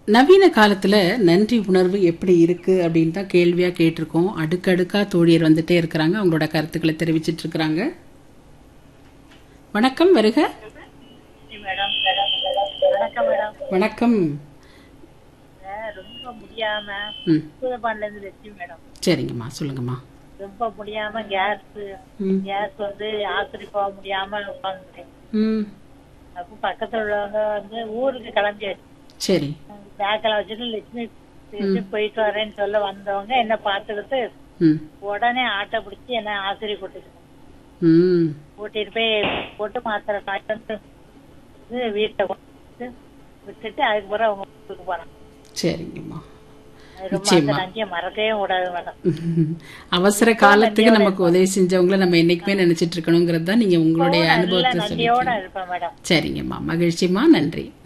நவீன காலத்துல நன்றி உணர்வு எப்படி இருக்கு அப்படின்னு தான் கேள்வியா கேட்டிருக்கோம் அடுக்கடுக்கா தோழியர் வந்துட்டே இருக்கிறாங்க அவங்களோட கருத்துக்களை தெரிவிச்சிட்டு இருக்கிறாங்க வணக்கம் வருக மேடம் வணக்கம் மேடம் வணக்கம் நான் ரொம்ப முடியாம ம் புதுப்பாண்டில இருந்து லட்சுமி மேடம் சரிங்கம்மா சொல்லுங்கம்மா ரொம்ப முடியாம கேஸ் ம் கேஸ் வந்து ஆஸ்பத்திரி போக முடியாம உட்காந்துட்டேன் ம் அப்போ பக்கத்துல உள்ளவங்க வந்து ஊருக்கு கிளம்பியாச்சு சரி பேக்கில் வச்சுட்டு லட்சுமி லட்சுமி போயிட்டு வரேன்னு சொல்ல வந்தவங்க என்ன பார்த்துக்கிட்டு ம் உடனே ஆட்டோ பிடிச்சி என்ன ஆசிரி கூட்டிட்டு ம் கூட்டிட்டு போய் போட்டு மாத்திரை சாப்பிட்டு வந்து வீட்டை கொண்டு விட்டுட்டு அதுக்கப்புறம் அவங்க ஊருக்கு போறாங்க சரிங்கம்மா அது ரொம்ப நிச்சயமா. அந்த நன்றியை மறக்கவே கூடாது மேடம் அவசர காலத்துக்கு நமக்கு உதவி செஞ்சவங்கள நம்ம என்னைக்குமே நினைச்சிட்டு இருக்கணுங்கிறது தான் நீங்க உங்களுடைய நல்ல அனுபவத்தை நன்றியோட சொல்லிருக்கீங்க இருப்பேன் மேடம் சரிங்கம்மா மகிழ்ச்சிம்மா நன்றி